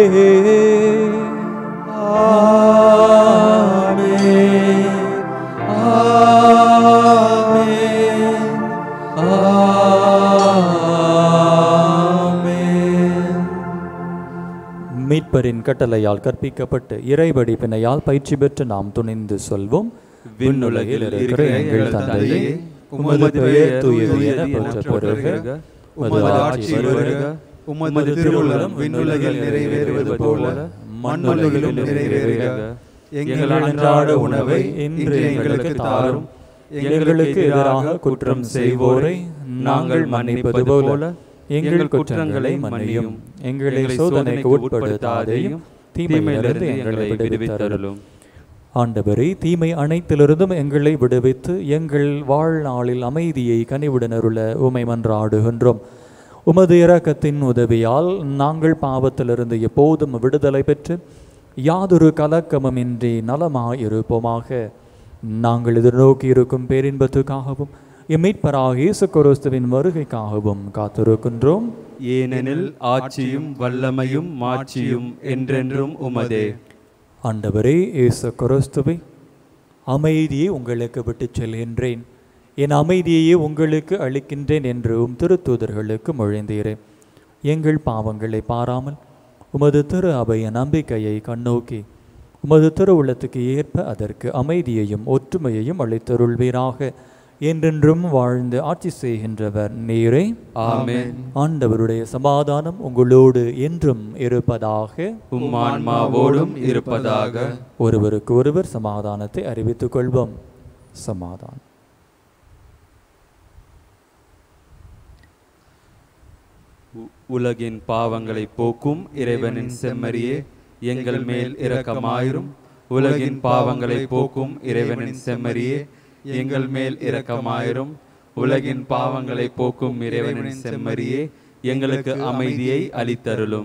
மீட்பரின் கட்டளையால் கற்பிக்கப்பட்டு இறைவடி பிணையால் பயிற்சி பெற்று நாம் துணிந்து சொல்வோம் விண்ணுலகில் இருக்கிற எங்கள் தந்தையே உமது பெயர் தூயது என போற்ற பெறுக உமது ஆட்சி வருக உமது திருவுள்ளம் விண்ணுலகில் நிறைவேறுவது போல மண்ணுலகிலும் நிறைவேறுக எங்கள் அன்றாட உணவை இன்று எங்களுக்கு தாரும் எங்களுக்கு எதிராக குற்றம் செய்வோரை நாங்கள் மன்னிப்பது போல எங்கள் குற்றங்களை மன்னியும் எங்களை சோதனைக்கு உட்படுத்தாதையும் தீமையிலிருந்து எங்களை விடுவித்தருளும் ஆண்டவரே தீமை அனைத்திலிருந்தும் எங்களை விடுவித்து எங்கள் வாழ்நாளில் அமைதியை கனிவுடன் அருள உமை மன்றாடுகின்றோம் உமது இரக்கத்தின் உதவியால் நாங்கள் பாவத்திலிருந்து எப்போதும் விடுதலை பெற்று யாதொரு கலக்கமுமின்றி நலமாயிருப்போமாக நாங்கள் எதிர்நோக்கி இருக்கும் பேரின்பத்துக்காகவும் எம்மீட்பராக இயேசு கிறிஸ்துவின் வருகைக்காகவும் காத்திருக்கின்றோம் ஏனெனில் ஆட்சியும் வல்லமையும் மாட்சியும் என்றென்றும் உமதே ஆண்டவரே இயேசு கிறிஸ்துவை அமைதியை உங்களுக்கு விட்டுச் செல்கின்றேன் என் அமைதியையே உங்களுக்கு அளிக்கின்றேன் என்று உம் திருத்தூதர்களுக்கு மொழிந்தீரேன் எங்கள் பாவங்களை பாராமல் உமது திரு அபய நம்பிக்கையை கண்ணோக்கி உமது திரு உள்ளத்துக்கு ஏற்ப அதற்கு அமைதியையும் ஒற்றுமையையும் அளித்தருள்வீராக என்றென்றும் வாழ்ந்து ஆட்சி செய்கின்றவர் நீரே ஆமென் ஆண்டவருடைய சமாதானம் உங்களோடு என்றும் இருப்பதாக உம் ஆன்மாவோடும் இருப்பதாக ஒருவருக்கு ஒருவர் சமாதானத்தை அறிவித்துக் கொள்வோம் சமாதானம் உ- உலகின் பாவங்களை போக்கும் இறைவனின் செம்மறியே எங்கள் மேல் இரக்கமாயிரும் உலகின் பாவங்களை போக்கும் இறைவனின் செம்மறியே எங்கள் மேல் இரக்கமாயிரும் உலகின் பாவங்களை போக்கும் இறைவனின் செம்மறியே எங்களுக்கு அமைதியை அளித்தருளும்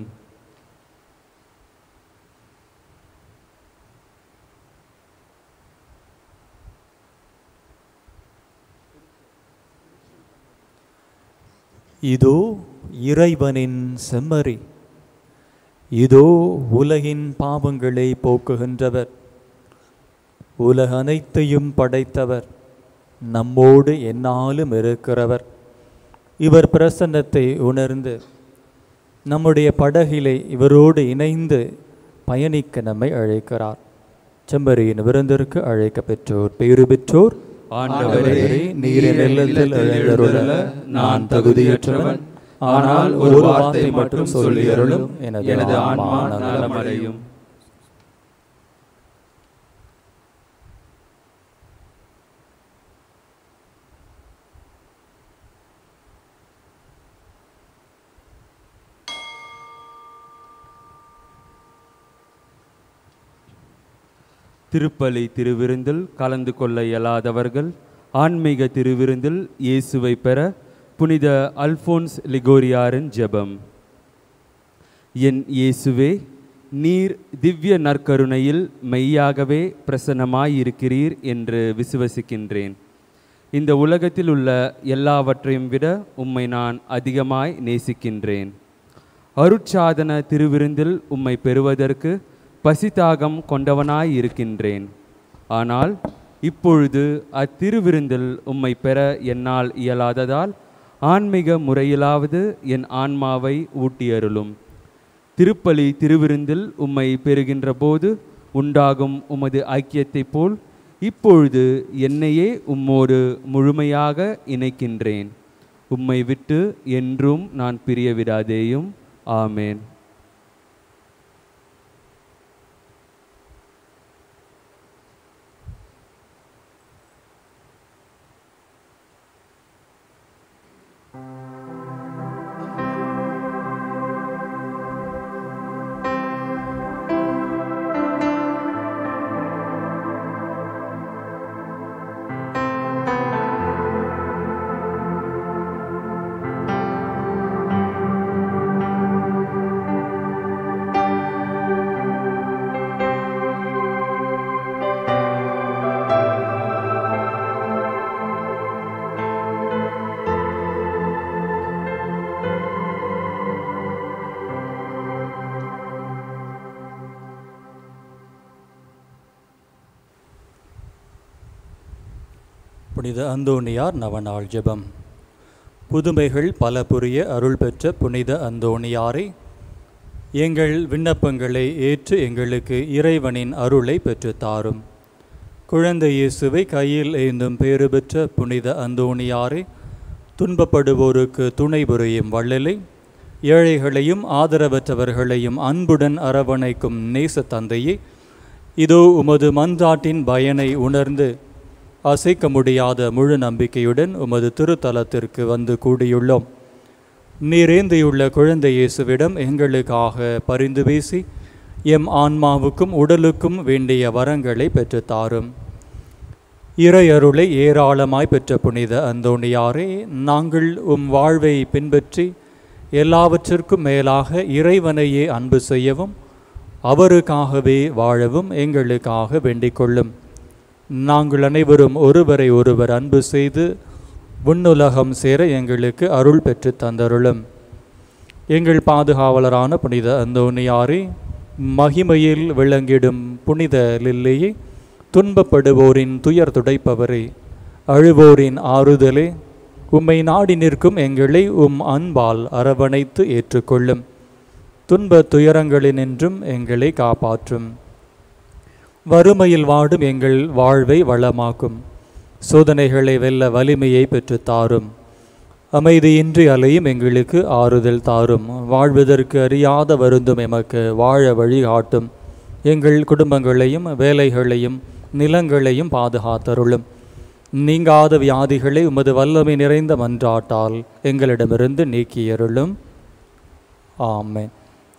இதோ இறைவனின் செம்மறி இதோ உலகின் பாவங்களை போக்குகின்றவர் உலக அனைத்தையும் படைத்தவர் நம்மோடு எந்நாளும் இருக்கிறவர் இவர் பிரசன்னத்தை உணர்ந்து நம்முடைய படகிலை இவரோடு இணைந்து பயணிக்க நம்மை அழைக்கிறார் செம்பரியின் விருந்திற்கு அழைக்க பெற்றோர் பேறு பெற்றோர் ஆண்டவரே நீர் என் இல்லத்தில் எழுந்தருள நான் தகுதியற்றவன் ஆனால் ஒரு வார்த்தை மட்டும் சொல்லியருளும் எனது ஆன்மா நலமடையும் திருப்பலி திருவிருந்தில் கலந்து கொள்ள இயலாதவர்கள் ஆன்மீக திருவிருந்தில் இயேசுவை பெற புனித அல்போன்ஸ் லிகோரியாரின் ஜெபம் என் இயேசுவே நீர் திவ்ய நற்கருணையில் மெய்யாகவே பிரசன்னமாயிருக்கிறீர் என்று விசுவசிக்கின்றேன் இந்த உலகத்தில் உள்ள எல்லாவற்றையும் விட உம்மை நான் அதிகமாய் நேசிக்கின்றேன் அருட்சாதன திருவிருந்தில் உம்மை பெறுவதற்கு பசிதாகம் கொண்டவனாய் இருக்கின்றேன் ஆனால் இப்பொழுது அத்திருவிருந்தில் உம்மை பெற என்னால் இயலாததால் ஆன்மீக முறையிலாவது என் ஆன்மாவை ஊட்டியருளும் திருப்பலி திருவிருந்தில் உம்மை பெறுகின்ற போது உண்டாகும் உமது ஐக்கியத்தைப் போல் இப்பொழுது என்னையே உம்மோடு முழுமையாக இணைக்கின்றேன் உம்மை விட்டு என்றும் நான் பிரிய விடாதேயும் ஆமேன் புனித அந்தோணியார் நவநாள் ஜெபம் புதுமைகள் பல புரிய அருள் பெற்ற புனித அந்தோணியாரை எங்கள் விண்ணப்பங்களை ஏற்று எங்களுக்கு இறைவனின் அருளை பெற்றுத் தாரும் குழந்தை இயேசுவை கையில் ஏந்தும் பேறு பெற்ற புனித அந்தோணியாரை துன்பப்படுவோருக்கு துணை புரியும் வள்ளலை ஏழைகளையும் ஆதரவற்றவர்களையும் அன்புடன் அரவணைக்கும் நேச தந்தையே இதோ உமது மன்றாட்டின் பயனை உணர்ந்து அசைக்க முடியாத முழு நம்பிக்கையுடன் உமது திருத்தலத்திற்கு வந்து கூடியுள்ளோம் நீரேந்தியுள்ள குழந்தை இயேசுவிடம் எங்களுக்காக பரிந்து பேசி எம் ஆன்மாவுக்கும் உடலுக்கும் வேண்டிய வரங்களை பெற்றுத் தாரும் இறையருளை ஏராளமாய் பெற்ற புனித அந்தோணியாரே நாங்கள் உம் வாழ்வை பின்பற்றி எல்லாவற்றிற்கும் மேலாக இறைவனையே அன்பு செய்யவும் அவருக்காகவே வாழவும் எங்களுக்காக வேண்டிக் கொள்ளும் நாங்கள் அனைவரும் ஒருவரை ஒருவர் அன்பு செய்து விண்ணுலகம் சேர எங்களுக்கு அருள் பெற்று தந்தருளும் எங்கள் பாதுகாவலரான புனித அந்தோணியாரே மகிமையில் விளங்கிடும் புனித லில்லியே துன்பப்படுவோரின் துயர் துடைப்பவரே அழுவோரின் ஆறுதலே உம்மை நாடி நிற்கும் எங்களை உம் அன்பால் அரவணைத்து ஏற்றுக்கொள்ளும் துன்ப துயரங்களினின்றும் எங்களை காப்பாற்றும் வறுமையில் வாடும் எங்கள் வாழ்வை வளமாக்கும் சோதனைகளை வெல்ல வலிமையை பெற்றுத் தாரும் அமைதியின்றி அலையும் எங்களுக்கு ஆறுதல் தாரும் வாழ்வதற்கு அறியாத வருந்தும் எமக்கு வாழ வழிகாட்டும் எங்கள் குடும்பங்களையும் வேலைகளையும் நிலங்களையும் பாதுகாத்தருளும் நீங்காத வியாதிகளை உமது வல்லமை நிறைந்த மன்றாட்டால் எங்களிடமிருந்து நீக்கியருளும் ஆமென்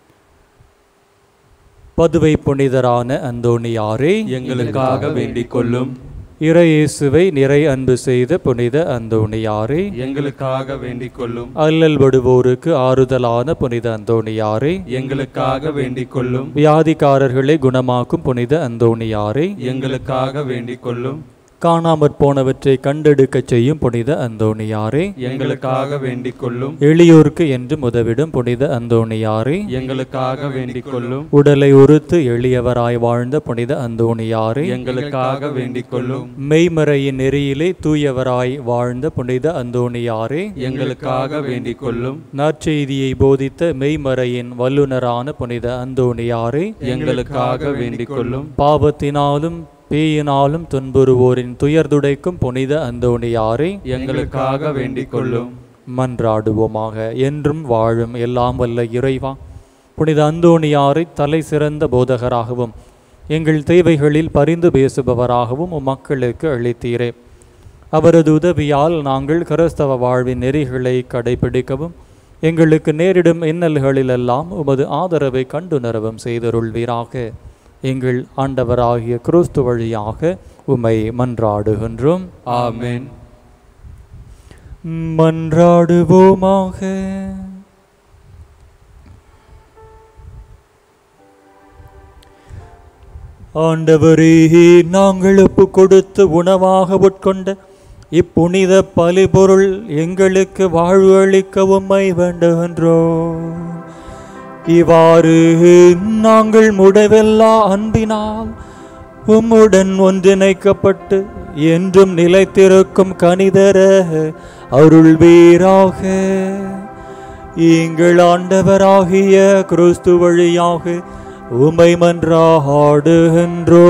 பதுவை புனிதரான அந்தோணியாரே எங்களுக்காக வேண்டிக் கொள்ளும் இறையேசுவை நிறை அன்பு செய்த புனித அந்தோணியாரே எங்களுக்காக வேண்டிக் கொள்ளும் அல்லல் படுவோருக்கு ஆறுதலான புனித அந்தோணியாரே எங்களுக்காக வேண்டிக் கொள்ளும் வியாதிக்காரர்களை குணமாக்கும் புனித அந்தோணியாரே எங்களுக்காக வேண்டிக் கொள்ளும் காணாமற் போனவற்றை கண்டெடுக்கச் செய்யும் புனித அந்தோணியாரே எங்களுக்காக வேண்டிக் கொள்ளும் எளியோர்க்கு என்றும் உதவிடும் புனித அந்தோணியாரே எங்களுக்காக வேண்டிக் கொள்ளும் உடலை உறுத்து எளியவராய் வாழ்ந்த புனித அந்தோணியாரே எங்களுக்காக வேண்டிக் கொள்ளும் மெய்மறையின் நெறியிலே தூயவராய் வாழ்ந்த புனித அந்தோணியாரே எங்களுக்காக வேண்டிக் கொள்ளும் நற்செய்தியை போதித்த மெய்மறையின் வல்லுனரான புனித அந்தோணியாரே எங்களுக்காக வேண்டிக் கொள்ளும் பாவத்தினாலும் பேயினாலும் துன்புறுவோரின் துயர்துடைக்கும் புனித அந்தோணியாரே எங்களுக்காக வேண்டிக் கொள்ளும் மன்றாடுவோமாக என்றும் வாழும் எல்லாம் வல்ல இறைவா புனித அந்தோணியாரை தலை சிறந்த போதகராகவும் எங்கள் தேவைகளில் பரிந்து பேசுபவராகவும் உம் மக்களுக்கு அளித்தீரே அவரது உதவியால் நாங்கள் கிறிஸ்தவ வாழ்வின் நெறிகளை கடைபிடிக்கவும் எங்களுக்கு நேரிடும் இன்னல்களிலெல்லாம் உமது ஆதரவை கண்டுணரவும் செய்தருள்வீராக எங்கள் ஆண்டவராகிய கிறிஸ்து வழியாக உம்மை மன்றாடுகின்றோம் ஆமென் மன்றாடுவோமாக ஆண்டவரே நாங்கள் ஒப்பு கொடுத்து உணவாக உட்கொண்ட இப்புனித பலிபொருள் எங்களுக்கு வாழ்வு அளிக்க உம்மை வேண்டுகின்றோம் இவ்வாறு நாங்கள் முடிவெல்லா அன்பினால் உம்முடன் ஒன்றிணைக்கப்பட்டு என்றும் நிலைத்திருக்கும் கனிதர அருள் வீராக எங்கள் ஆண்டவராகிய கிறிஸ்து வழியாக உமை மன்றாடுகின்றோ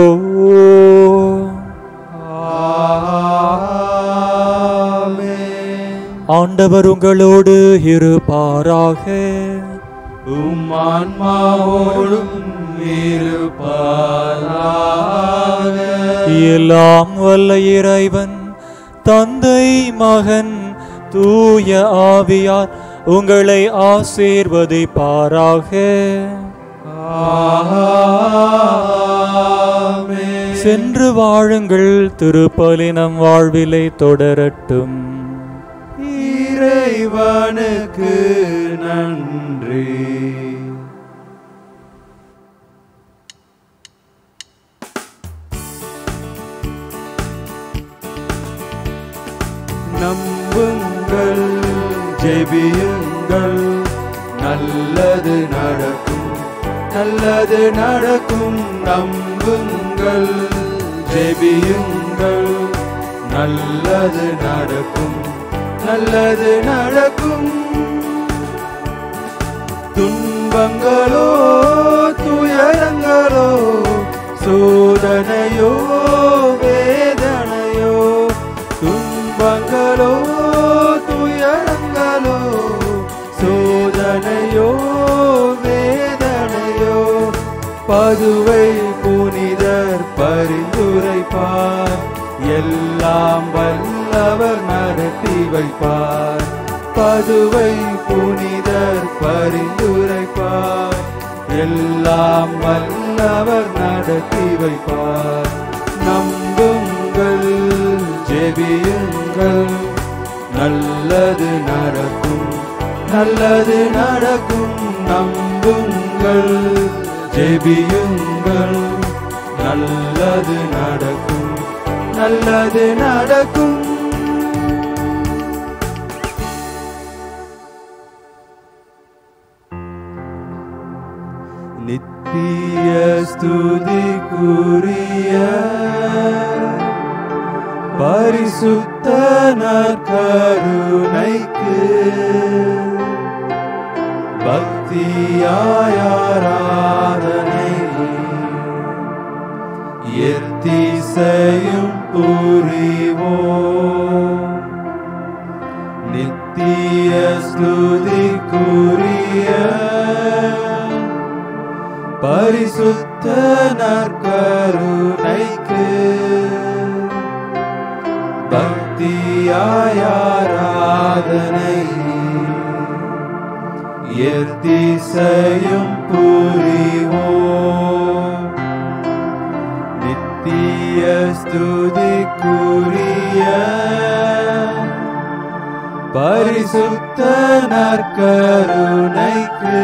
ஆண்டவர் உங்களோடு இருப்பாராக உம் ஆன்மாவோடும் இருப்பாராக எல்லாம் வல்ல இறைவன் தந்தை மகன் தூய ஆவியார் உங்களை ஆசீர்வதிப்பாராக சென்று வாழுங்கள் திருப்பலினம் வாழ்விலை தொடரட்டும் இறைவனுக்கு நன்றி நம்புங்கள் ஜெபியுங்கள் நல்லது நடக்கும் நல்லது நடக்கும் நம்புங்கள் ஜெபியுங்கள் நல்லது நடக்கும் நல்லது நடக்கும் துன்பங்களோ துயரங்களோ சோதனையோ வேதனையோ துன்பங்களோ துயரங்களோ சோதனையோ வேதனையோ பதுவை புனிதர் பரிந்துரைப்பார் எல்லாம் வல்லவர் நடத்தி வைப்பார் பதுவை புனிதர் பரிந்துரைப்பார் எல்லாம் வல்லவர் நடத்தி வைப்பார் நம்புங்கள் ஜெபியுங்கள் நல்லது நடக்கும் நல்லது நடக்கும் நம்புங்கள் ஜெபியுங்கள் நல்லது நடக்கும் நல்லது நடக்கும் நித்திய ஸ்துதிக்குரிய பரிசுத்த நற்கருணைக்கு பக்தியாயாராதனை எத்திசையும் புரிவோம் நித்திய ஸ்துதிக்குரிய பரிசுத்த நற்கருணைக்கு பக்தியாயாராதனை எத்திசையும் புரிவோம் நித்திய ஸ்துதிக்குரிய பரிசுத்த நற்கருணைக்கு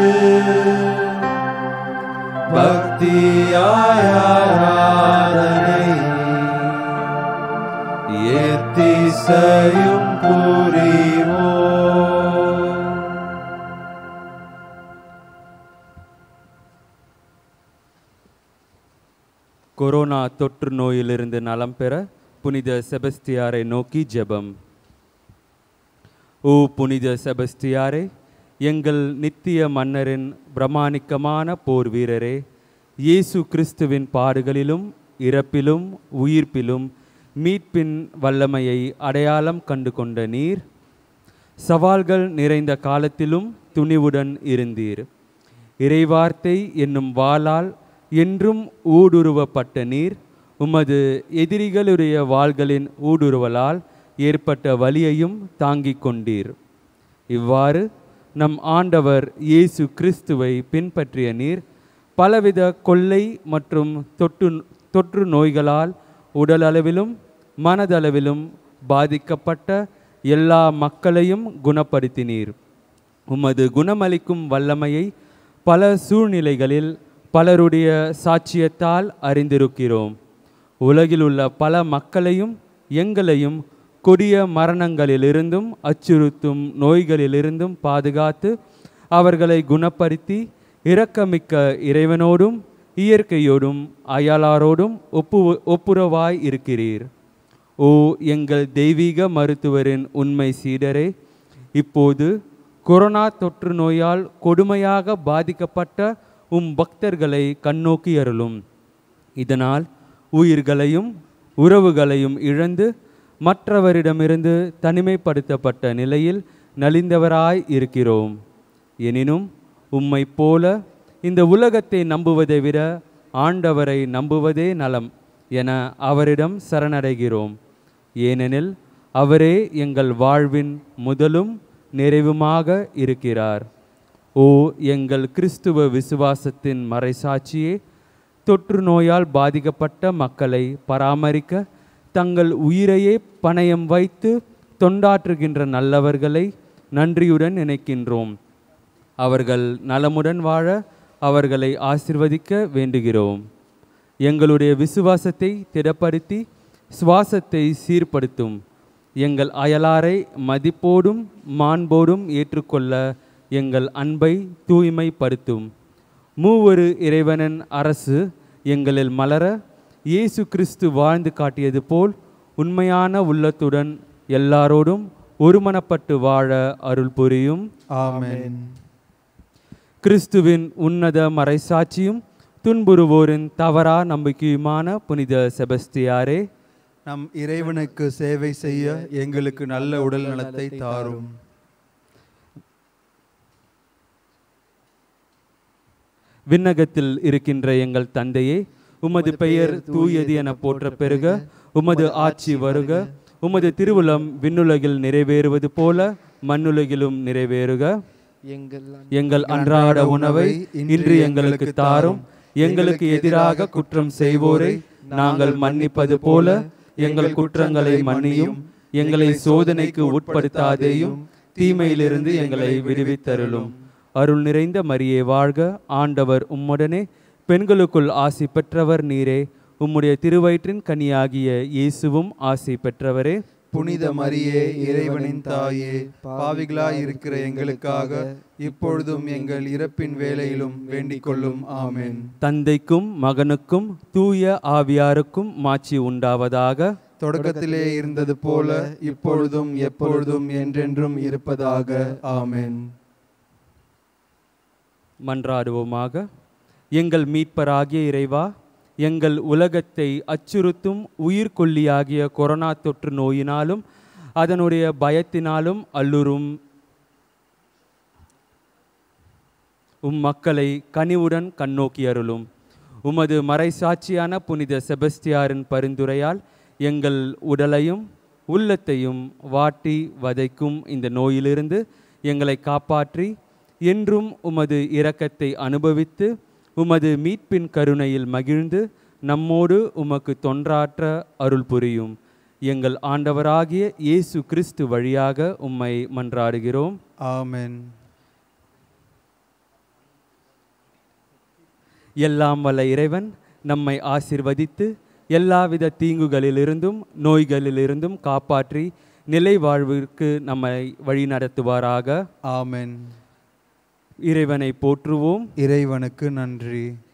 பக்தியாயாராதனை ஏத்திசையும் புரிவோம் கொரோனா தொற்று நோயிலிருந்து நலம் பெற புனித செபஸ்தியாரை நோக்கி ஜெபம் ஓ புனித செபஸ்தியாரே எங்கள் நித்திய மன்னரின் பிரமாணிக்கமான போர் வீரரே இயேசு கிறிஸ்துவின் பாடுகளிலும் இறப்பிலும் உயிர்ப்பிலும் மீட்பின் வல்லமையை அடையாளம் கண்டு கொண்ட நீர் சவால்கள் நிறைந்த காலத்திலும் துணிவுடன் இருந்தீர் இறைவார்த்தை என்னும் வாளால் என்றும் ஊடுருவப்பட்ட நீர் உமது எதிரிகளுடைய வாள்களின் ஊடுருவலால் ஏற்பட்ட வலியையும் தாங்கிக் கொண்டீர் இவ்வாறு நம் ஆண்டவர் இயேசு கிறிஸ்துவை பின்பற்றிய நீர் பலவித கொள்ளை மற்றும் தொற்று தொற்று நோய்களால் உடலளவிலும் மனதளவிலும் பாதிக்கப்பட்ட எல்லா மக்களையும் குணப்படுத்தினீர் உமது குணமளிக்கும் வல்லமையை பல சூழ்நிலைகளில் பலருடைய சாட்சியத்தால் அறிந்திருக்கிறோம் உலகில் உள்ள பல மக்களையும் எங்களையும் கொடிய மரணங்களிலிருந்தும் அச்சுறுத்தும் நோய்களிலிருந்தும் பாதுகாத்து அவர்களை குணப்படுத்தி இரக்கமிக்க இறைவனோடும் இயற்கையோடும் அயலாரோடும் ஒப்பு ஒப்புரவாய் இருக்கிறீர் ஓ எங்கள் தெய்வீக மருத்துவரின் உண்மை சீடரே இப்போது கொரோனா தொற்று நோயால் கொடுமையாக பாதிக்கப்பட்ட உம் பக்தர்களை கண்ணோக்கி அருளும் இதனால் உயிர்களையும் உறவுகளையும் இழந்து மற்றவரிடமிருந்து தனிமைப்படுத்தப்பட்ட நிலையில் நலிந்தவராய் இருக்கிறோம் எனினும் உம்மை போல இந்த உலகத்தை நம்புவதை விட ஆண்டவரை நம்புவதே நலம் என அவரிடம் சரணடைகிறோம் ஏனெனில் அவரே எங்கள் வாழ்வின் முதலும் நிறைவுமாக இருக்கிறார் ஓ எங்கள் கிறிஸ்துவ விசுவாசத்தின் மறைசாட்சியே தொற்று நோயால் பாதிக்கப்பட்ட மக்களை பராமரிக்க தங்கள் உயிரையே பணயம் வைத்து தொண்டாற்றுகின்ற நல்லவர்களை நன்றியுடன் நினைக்கின்றோம் அவர்கள் நலமுடன் வாழ அவர்களை ஆசிர்வதிக்க வேண்டுகிறோம் எங்களுடைய விசுவாசத்தை திடப்படுத்தி சுவாசத்தை சீர்படுத்தும் எங்கள் அயலாரை மதிப்போடும் மாண்போடும் ஏற்றுக்கொள்ள எங்கள் அன்பை தூய்மைப்படுத்தும் மூவொரு இறைவனின் அரசு எங்களில் மலர இயேசு கிறிஸ்து வாழ்ந்து காட்டியது போல் உண்மையான உள்ளத்துடன் எல்லாரோடும் ஒருமனப்பட்டு வாழ அருள் புரியும் ஆமென் கிறிஸ்துவின் உன்னத மறைசாட்சியும் துன்புறுவோரின் தவறா நம்பிக்கையுமான புனித செபஸ்தியாரே நம் இறைவனுக்கு சேவை செய்ய எங்களுக்கு நல்ல உடல் நலத்தை தாரும் விண்ணகத்தில் இருக்கின்ற எங்கள் தந்தையே உமது பெயர் தூயது என போற்ற பெருக உமது ஆட்சி வருக உமது திருவுளம் விண்ணுலகில் நிறைவேறுவது போல மண்ணுலகிலும் நிறைவேறுக எங்கள் அன்றாட உணவை இன்று எங்களுக்கு தாரும் எங்களுக்கு எதிராக குற்றம் செய்வோரை நாங்கள் மன்னிப்பது போல எங்கள் குற்றங்களை மன்னியும் எங்களை சோதனைக்கு உட்படுத்தாதேயும் தீமையிலிருந்து எங்களை விடுவித்தருளும் அருள் நிறைந்த மரியே வாழ்க ஆண்டவர் உம்முடனே பெண்களுக்குள் ஆசி பெற்றவர் நீரே உம்முடைய திருவயிற்றின் கனியாகிய இயேசுவும் ஆசி பெற்றவரே புனித மரியே இறைவனின் தாயே பாவிகளாய் இருக்கிற எங்களுக்காக இப்பொழுதும் எங்கள் இறப்பின் வேளையிலும் வேண்டிக் கொள்ளும் ஆமென் தந்தைக்கும் மகனுக்கும் தூய ஆவியாருக்கும் மாட்சி உண்டாவதாக தொடக்கத்திலே இருந்தது போல இப்பொழுதும் எப்பொழுதும் என்றென்றும் இருப்பதாக ஆமென் மன்றாடுவோமாக எங்கள் மீட்பராகிய இறைவா எங்கள் உலகத்தை அச்சுறுத்தும் உயிர்கொல்லியாகிய கொரோனா தொற்று நோயினாலும் அதனுடைய பயத்தினாலும் அல்லுறும் உம் மக்களை கனிவுடன் கண்ணோக்கி அருளும் உமது மறைசாட்சியான புனித செபஸ்தியாரின் பரிந்துரையால் எங்கள் உடலையும் உள்ளத்தையும் வாட்டி வதைக்கும் இந்த நோயிலிருந்து எங்களை காப்பாற்றி என்றும் உமது இரக்கத்தை அனுபவித்து உமது மீட்பின் கருணையில் மகிழ்ந்து நம்மோடு உமக்கு தொன்றாற்ற அருள் புரியும் எங்கள் ஆண்டவராகிய இயேசு கிறிஸ்து வழியாக உம்மை மன்றாடுகிறோம் ஆமென் எல்லாம் வல்ல இறைவன் நம்மை ஆசிர்வதித்து எல்லாவித தீங்குகளிலிருந்தும் நோய்களிலிருந்தும் காப்பாற்றி நிலை வாழ்விற்கு நம்மை வழிநடத்துவாராக ஆமென் இறைவனை போற்றுவோம் இறைவனுக்கு நன்றி